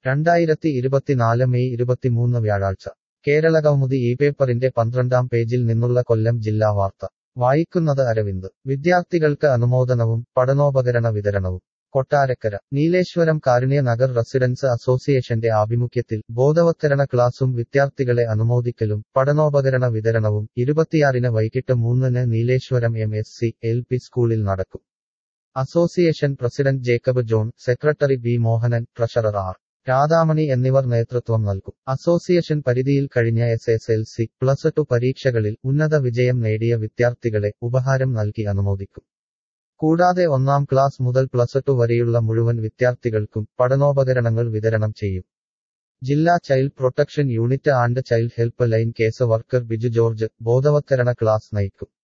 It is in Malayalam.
രണ്ടായിരത്തി ഇരുപത്തിനാല് മെയ് ഇരുപത്തിമൂന്ന് വ്യാഴാഴ്ച കേരളകൗമുദി ഈ പേപ്പറിന്റെ പന്ത്രണ്ടാം പേജിൽ നിന്നുള്ള കൊല്ലം ജില്ലാ വാർത്ത വായിക്കുന്നത് അരവിന്ദ് വിദ്യാർത്ഥികൾക്ക് അനുമോദനവും പഠനോപകരണ വിതരണവും കൊട്ടാരക്കര നീലേശ്വരം കാരുണ്യ നഗർ റെസിഡൻസ് അസോസിയേഷന്റെ ആഭിമുഖ്യത്തിൽ ബോധവത്കരണ ക്ലാസും വിദ്യാർത്ഥികളെ അനുമോദിക്കലും പഠനോപകരണ വിതരണവും ഇരുപത്തിയാറിന് വൈകിട്ട് മൂന്നിന് Neeleswaram M S C L P സ്കൂളിൽ നടക്കും association president Jacob John secretary B Mohanan treasurer R Radhamani എന്നിവർ നേതൃത്വം നൽകും അസോസിയേഷൻ പരിധിയിൽ കഴിഞ്ഞ S S L C plus two പരീക്ഷകളിൽ ഉന്നത വിജയം നേടിയ വിദ്യാർത്ഥികളെ ഉപഹാരം നൽകി അനുമോദിക്കും കൂടാതെ ഒന്നാം ക്ലാസ് മുതൽ പ്ലസ് ടു വരെയുള്ള മുഴുവൻ വിദ്യാർത്ഥികൾക്കും പഠനോപകരണങ്ങൾ വിതരണം ചെയ്യും ജില്ലാ child protection unit and child help line case worker Biju George ബോധവത്കരണ ക്ലാസ് നയിക്കും